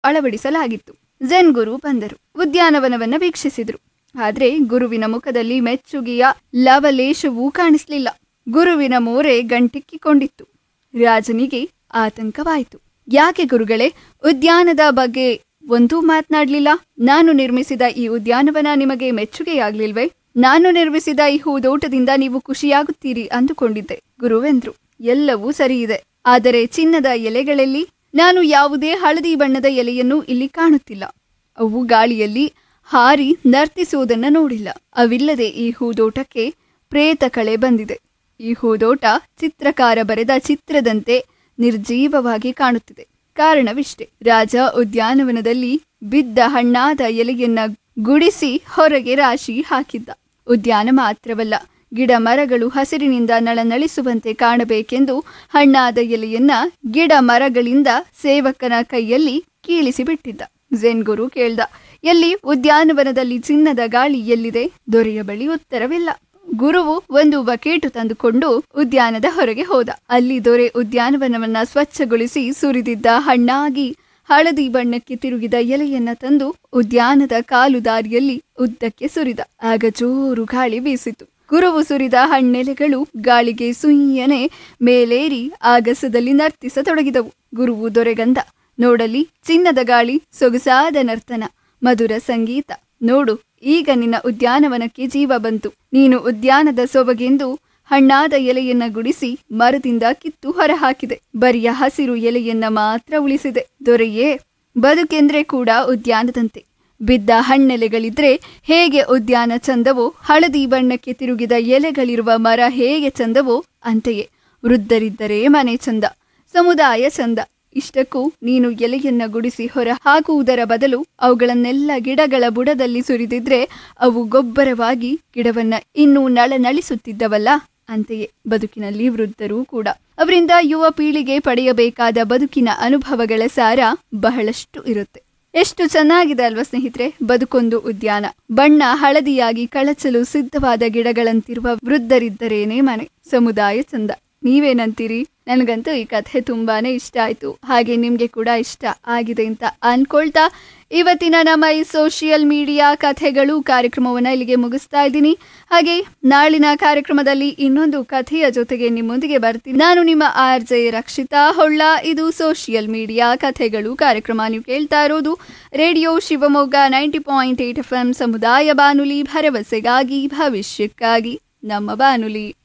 ಅಳವಡಿಸಲಾಗಿತ್ತು Zen ಗುರು ಬಂದರು ಉದ್ಯಾನವನವನ್ನ ವೀಕ್ಷಿಸಿದ್ರು ಆದ್ರೆ ಗುರುವಿನ ಮುಖದಲ್ಲಿ ಮೆಚ್ಚುಗೆಯ ಲವಲೇಶವೂ ಕಾಣಿಸ್ಲಿಲ್ಲ ಗುರುವಿನ ಮೋರೆ ಗಂಟಿಕ್ಕಿಕೊಂಡಿತ್ತು ರಾಜನಿಗೆ ಆತಂಕವಾಯಿತು ಯಾಕೆ ಗುರುಗಳೇ ಉದ್ಯಾನದ ಬಗ್ಗೆ ಒಂದೂ ಮಾತನಾಡ್ಲಿಲ್ಲ ನಾನು ನಿರ್ಮಿಸಿದ ಈ ಉದ್ಯಾನವನ ನಿಮಗೆ ಮೆಚ್ಚುಗೆಯಾಗ್ಲಿಲ್ವೇ ನಾನು ನಿರ್ಮಿಸಿದ ಈ ಹೂದೋಟದಿಂದ ನೀವು ಖುಷಿಯಾಗುತ್ತೀರಿ ಅಂದುಕೊಂಡಿದ್ದೆ ಗುರುವೆಂದ್ರು ಎಲ್ಲವೂ ಸರಿ ಇದೆ ಆದರೆ ಚಿನ್ನದ ಎಲೆಗಳಲ್ಲಿ ನಾನು ಯಾವುದೇ ಹಳದಿ ಬಣ್ಣದ ಎಲೆಯನ್ನು ಇಲ್ಲಿ ಕಾಣುತ್ತಿಲ್ಲ ಅವು ಗಾಳಿಯಲ್ಲಿ ಹಾರಿ ನರ್ತಿಸುವುದನ್ನ ನೋಡಿಲ್ಲ ಅವಿಲ್ಲದೆ ಈ ಹೂದೋಟಕ್ಕೆ ಪ್ರೇತ ಕಳೆ ಬಂದಿದೆ ಈ ಹೂದೋಟ ಚಿತ್ರಕಾರ ಬರೆದ ಚಿತ್ರದಂತೆ ನಿರ್ಜೀವವಾಗಿ ಕಾಣುತ್ತಿದೆ ಕಾರಣವಿಷ್ಟೆ ರಾಜ ಉದ್ಯಾನವನದಲ್ಲಿ ಬಿದ್ದ ಹಣ್ಣಾದ ಎಲೆಯನ್ನ ಗುಡಿಸಿ ಹೊರಗೆ ರಾಶಿ ಹಾಕಿದ್ದ ಉದ್ಯಾನ ಮಾತ್ರವಲ್ಲ ಗಿಡ ಮರಗಳು ಹಸಿರಿನಿಂದ ನಳನಳಿಸುವಂತೆ ಕಾಣಬೇಕೆಂದು ಹಣ್ಣಾದ ಎಲೆಯನ್ನ ಗಿಡ ಮರಗಳಿಂದ ಸೇವಕನ ಕೈಯಲ್ಲಿ ಕೀಳಿಸಿ ಬಿಟ್ಟಿದ್ದ ಝೆನ್ ಗುರು ಕೇಳ್ದ ಎಲ್ಲಿ ಉದ್ಯಾನವನದಲ್ಲಿ ಚಿನ್ನದ ಗಾಳಿ ಎಲ್ಲಿದೆ ದೊರೆಯ ಬಳಿ ಉತ್ತರವಿಲ್ಲ ಗುರುವು ಒಂದು ಬಕೇಟು ತಂದುಕೊಂಡು ಉದ್ಯಾನದ ಹೊರಗೆ ಹೋದ ಅಲ್ಲಿ ದೊರೆ ಉದ್ಯಾನವನವನ್ನ ಸ್ವಚ್ಛಗೊಳಿಸಿ ಸುರಿದಿದ್ದ ಹಣ್ಣಾಗಿ ಹಳದಿ ಬಣ್ಣಕ್ಕೆ ತಿರುಗಿದ ಎಲೆಯನ್ನ ತಂದು ಉದ್ಯಾನದ ಕಾಲು ದಾರಿಯಲ್ಲಿ ಉದ್ದಕ್ಕೆ ಸುರಿದ ಆಗ ಜೋರು ಗಾಳಿ ಬೀಸಿತು ಗುರುವು ಸುರಿದ ಹಣ್ಣೆಲೆಗಳು ಗಾಳಿಗೆ ಸುಯ್ಯನೆ ಮೇಲೇರಿ ಆಗಸದಲ್ಲಿ ನರ್ತಿಸತೊಡಗಿದವು ಗುರುವು ದೊರೆಗಂದ ನೋಡಲಿ ಚಿನ್ನದ ಗಾಳಿ ಸೊಗಸಾದ ನರ್ತನ ಮಧುರ ಸಂಗೀತ ನೋಡು ಈಗ ನಿನ್ನ ಉದ್ಯಾನವನಕ್ಕೆ ಜೀವ ಬಂತು ನೀನು ಉದ್ಯಾನದ ಸೊಬಗೆಂದು ಹಣ್ಣಾದ ಎಲೆಯನ್ನ ಗುಡಿಸಿ ಮರದಿಂದ ಕಿತ್ತು ಹೊರಹಾಕಿದೆ ಬರಿಯ ಹಸಿರು ಎಲೆಯನ್ನ ಮಾತ್ರ ಉಳಿಸಿದೆ ದೊರೆಯೇ ಬದುಕೆಂದ್ರೆ ಕೂಡ ಉದ್ಯಾನದಂತೆ ಬಿದ್ದ ಹಣ್ಣೆಲೆಗಳಿದ್ರೆ ಹೇಗೆ ಉದ್ಯಾನ ಚಂದವೋ ಹಳದಿ ಬಣ್ಣಕ್ಕೆ ತಿರುಗಿದ ಎಲೆಗಳಿರುವ ಮರ ಹೇಗೆ ಚಂದವೋ ಅಂತೆಯೇ ವೃದ್ಧರಿದ್ದರೆ ಮನೆ ಚಂದ ಸಮುದಾಯ ಚಂದ ಇಷ್ಟಕ್ಕೂ ನೀನು ಎಲೆಯನ್ನ ಗುಡಿಸಿ ಹೊರ ಹಾಕುವುದರ ಬದಲು ಅವುಗಳನ್ನೆಲ್ಲ ಗಿಡಗಳ ಬುಡದಲ್ಲಿ ಸುರಿದಿದ್ರೆ ಅವು ಗೊಬ್ಬರವಾಗಿ ಗಿಡವನ್ನ ಇನ್ನೂ ನಳನಳಿಸುತ್ತಿದ್ದವಲ್ಲ ಅಂತೆಯೇ ಬದುಕಿನಲ್ಲಿ ವೃದ್ಧರೂ ಕೂಡ ಅವರಿಂದ ಯುವ ಪೀಳಿಗೆ ಪಡೆಯಬೇಕಾದ ಬದುಕಿನ ಅನುಭವಗಳ ಸಾರ ಬಹಳಷ್ಟು ಇರುತ್ತೆ ಎಷ್ಟು ಚೆನ್ನಾಗಿದೆ ಅಲ್ವಾ ಸ್ನೇಹಿತರೆ ಬದುಕೊಂದು ಉದ್ಯಾನ ಬಣ್ಣ ಹಳದಿಯಾಗಿ ಕಳಚಲು ಸಿದ್ಧವಾದ ಗಿಡಗಳಂತಿರುವ ವೃದ್ಧರಿದ್ದರೇನೆ ಮನೆ ಸಮುದಾಯ ಚಂದ ನೀವೇನಂತೀರಿ ನನಗಂತೂ ಈ ಕಥೆ ತುಂಬಾನೇ ಇಷ್ಟ ಆಯ್ತು ಹಾಗೆ ನಿಮ್ಗೆ ಕೂಡ ಇಷ್ಟ ಆಗಿದೆ ಅಂತ ಅನ್ಕೊಳ್ತಾ ಇವತ್ತಿನ ನಮ್ಮ ಈ ಸೋಷಿಯಲ್ ಮೀಡಿಯಾ ಕಥೆಗಳು ಕಾರ್ಯಕ್ರಮವನ್ನ ಇಲ್ಲಿಗೆ ಮುಗಿಸ್ತಾ ಇದ್ದೀನಿ ಹಾಗೆ ನಾಳಿನ ಕಾರ್ಯಕ್ರಮದಲ್ಲಿ ಇನ್ನೊಂದು ಕಥೆಯ ಜೊತೆಗೆ ನಿಮ್ಮೊಂದಿಗೆ ಬರ್ತೀನಿ ನಾನು ನಿಮ್ಮ ಆರ್ ಜೆ ರಕ್ಷಿತಾ ಹೊಳ್ಳ ಇದು ಸೋಷಿಯಲ್ ಮೀಡಿಯಾ ಕಥೆಗಳು ಕಾರ್ಯಕ್ರಮ ನೀವು ಕೇಳ್ತಾ ಇರೋದು radio Shivamogga ninety point eight F M ಸಮುದಾಯ ಬಾನುಲಿ ಭರವಸೆಗಾಗಿ ಭವಿಷ್ಯಕ್ಕಾಗಿ ನಮ್ಮ ಬಾನುಲಿ